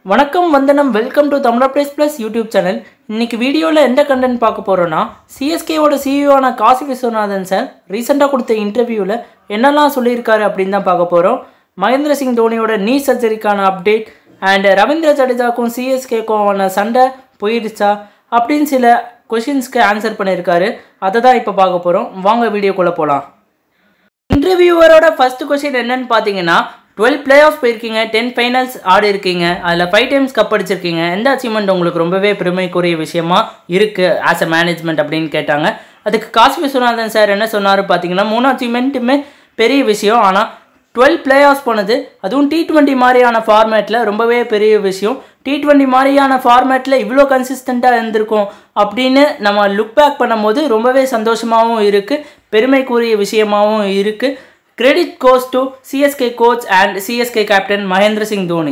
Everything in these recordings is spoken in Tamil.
வணக்கம் வந்தனம் welcome to Tamil plays plus YouTube channel இன்னைக்கு வீடியோவில் எந்த கண்டென்ட் பார்க்க போகிறோன்னா சிஎஸ்கேவோட சிஇஓன காசி விஸ்வநாதன் சார் ரீசெண்டாக கொடுத்த இன்டர்வியூவில் என்னெல்லாம் சொல்லியிருக்காரு அப்படின்னு தான் பார்க்க போகிறோம் மகேந்திர சிங் தோனியோட நீ சர்ஜரிக்கான அப்டேட் அண்ட் ரவீந்திர ஜடேஜாக்கும் சிஎஸ்கேக்கும் சண்டை போயிடுச்சா அப்படின்னு சில கொஷின்ஸ்க்கு ஆன்சர் பண்ணியிருக்காரு அதை தான் இப்போ பார்க்க போகிறோம் வாங்க வீடியோக்குள்ளே போகலாம் இன்டர்வியூவரோட ஃபர்ஸ்ட் கொஸ்டின் என்னன்னு பார்த்தீங்கன்னா டுவெல் பிளே ஆஃப் போயிருக்கீங்க டென் ஃபைனல்ஸ் ஆடி இருக்கீங்க அதில் ஃபைவ் டைம்ஸ் கப் அடிச்சிருக்கீங்க எந்த அச்சீவ்மெண்ட் உங்களுக்கு ரொம்பவே பெருமைக்குரிய விஷயமா இருக்குது ஆஸ் அ மேனேஜ்மெண்ட் அப்படின்னு கேட்டாங்க அதுக்கு காசி விஸ்வநாதன் சார் என்ன சொன்னார் பார்த்தீங்கன்னா மூணு அச்சீவ்மெண்ட்டுமே பெரிய விஷயம் ஆனால் டுவெல் பிளே ஆஃப் போனது அதுவும் டி டுவெண்ட்டி மாதிரியான ஃபார்மேட்டில் ரொம்பவே பெரிய விஷயம் டி டுவெண்ட்டி மாதிரியான ஃபார்மேட்டில் இவ்வளோ கன்சிஸ்டண்ட்டாக இருந்திருக்கும் அப்படின்னு நம்ம லுக் பேக் பண்ணும்போது ரொம்பவே சந்தோஷமாகவும் இருக்குது பெருமைக்குரிய விஷயமாகவும் இருக்குது credit goes to CSK coach and CSK captain Mahendra Singh Dhoni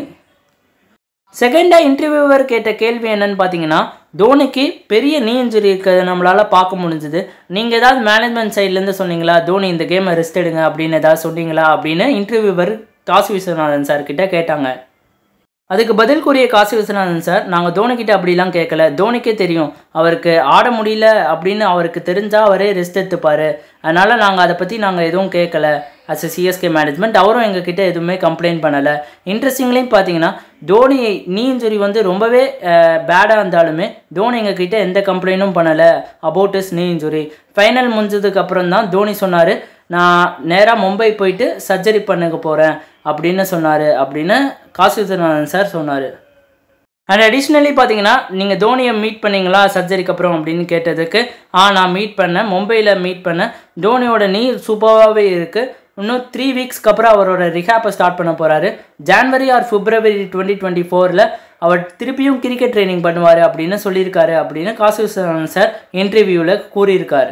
செகண்டாக இன்டர்வியூவர் கேட்ட கேள்வி என்னன்னு பார்த்தீங்கன்னா தோனிக்கு பெரிய நீ இன்ஜுரி இருக்கிறது நம்மளால் பார்க்க முடிஞ்சுது நீங்கள் ஏதாவது மேனேஜ்மெண்ட் சைட்லேருந்து சொன்னீங்களா தோனி இந்த கேமை ரெஸ்ட் எடுங்க அப்படின்னு ஏதாவது சொன்னீங்களா அப்படின்னு இன்டர்வியூவர் காசி விஸ்வநாதன் சார் கிட்ட கேட்டாங்க அதுக்கு பதில் கூறிய காசி விஸ்வநாதன் சார் நாங்கள் தோனிக்கிட்ட அப்படிலாம் கேட்கல தோனிக்கே தெரியும் அவருக்கு ஆட முடியல அப்படின்னு அவருக்கு தெரிஞ்சால் அவரே ரெஸ்ட் எடுத்துப்பார் அதனால் நாங்கள் அதை பற்றி நாங்கள் எதுவும் கேட்கல அஸ் எ சிஎஸ்கே மேனேஜ்மெண்ட் அவரும் எங்ககிட்ட எதுவுமே கம்ப்ளைண்ட் பண்ணலை இன்ட்ரெஸ்டிங்லேயும் பார்த்தீங்கன்னா தோனி நீ இன்ஜுரி வந்து ரொம்பவே பேடாக இருந்தாலுமே தோனி எங்ககிட்ட எந்த கம்ப்ளைண்ட்டும் பண்ணலை about his knee injury final முடிஞ்சதுக்கு அப்புறம் தான் தோனி சொன்னார் நான் நேராக மும்பை போயிட்டு சர்ஜரி பண்ணுக்க போகிறேன் அப்படின்னு சொன்னார் அப்படின்னு காசி விஸ்வநாதன் சார் சொன்னார் அண்ட் அடிஷ்னலி பார்த்தீங்கன்னா நீங்கள் தோனியை மீட் பண்ணீங்களா சர்ஜரிக்கு அப்புறம் அப்படின்னு கேட்டதுக்கு ஆ நான் மீட் பண்ணேன் மும்பையில் மீட் பண்ணேன் தோனியோட நீ சூப்பராகவே இருக்குது இன்னும் த்ரீ வீக்ஸ்க்கு அப்புறம் அவரோட ரிஹாப்பை ஸ்டார்ட் பண்ண போகிறாரு January or February twenty twenty ஃபோரில் அவர் திருப்பியும் கிரிக்கெட் ட்ரைனிங் பண்ணுவார் அப்படின்னு சொல்லியிருக்காரு அப்படின்னு காசி விஸ்வநாதன் சார் இன்டர்வியூவில் கூறியிருக்காரு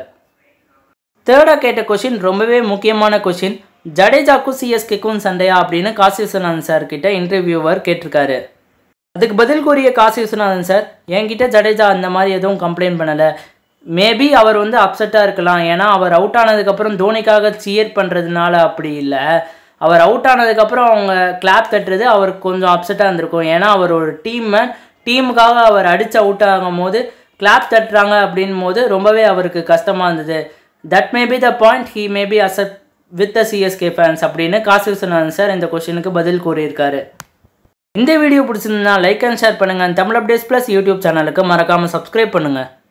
தேர்டாக கேட்ட கொஷின் ரொம்பவே முக்கியமான கொஷின் ஜடேஜாக்கும் சிஎஸ்கேக்கும் சண்டையா அப்படின்னு காசி விஸ்வநாதன் சார் கிட்ட இன்டர்வியூவர் கேட்டிருக்காரு அதுக்கு பதில் கூறிய காசி விஸ்வநாதன் சார் என்கிட்ட ஜடேஜா அந்த மாதிரி எதுவும் கம்ப்ளைண்ட் பண்ணலை மேபி அவர் வந்து அப்செட்டாக இருக்கலாம் ஏன்னா அவர் அவுட் ஆனதுக்கப்புறம் தோனிக்காக சியர் பண்ணுறதுனால அப்படி இல்லை அவர் அவுட் ஆனதுக்கப்புறம் அவங்க கிளாப் தட்டுறது அவருக்கு கொஞ்சம் அப்செட்டாக இருந்திருக்கும் ஏன்னா அவர் ஒரு டீம் டீமுக்காக அவர் அடித்து அவுட் ஆகும் போது கிளாப் தட்டுறாங்க அப்படின் போது ரொம்பவே அவருக்கு கஷ்டமாக இருந்தது that may be the point he may be accept with the CSK fans அப்படின்னு காசி விஸ்வநாதன் சார் இந்த கொஷினுக்கு பதில் கூறியிருக்காரு இந்த வீடியோ பிடிச்சிருந்தா லைக் அண்ட் ஷேர் பண்ணுங்கள் தமிழ் அப்டேட்ஸ் ப்ளஸ் யூடியூப் சேனலுக்கு மறக்காமல் சப்ஸ்கிரைப் பண்ணுங்கள்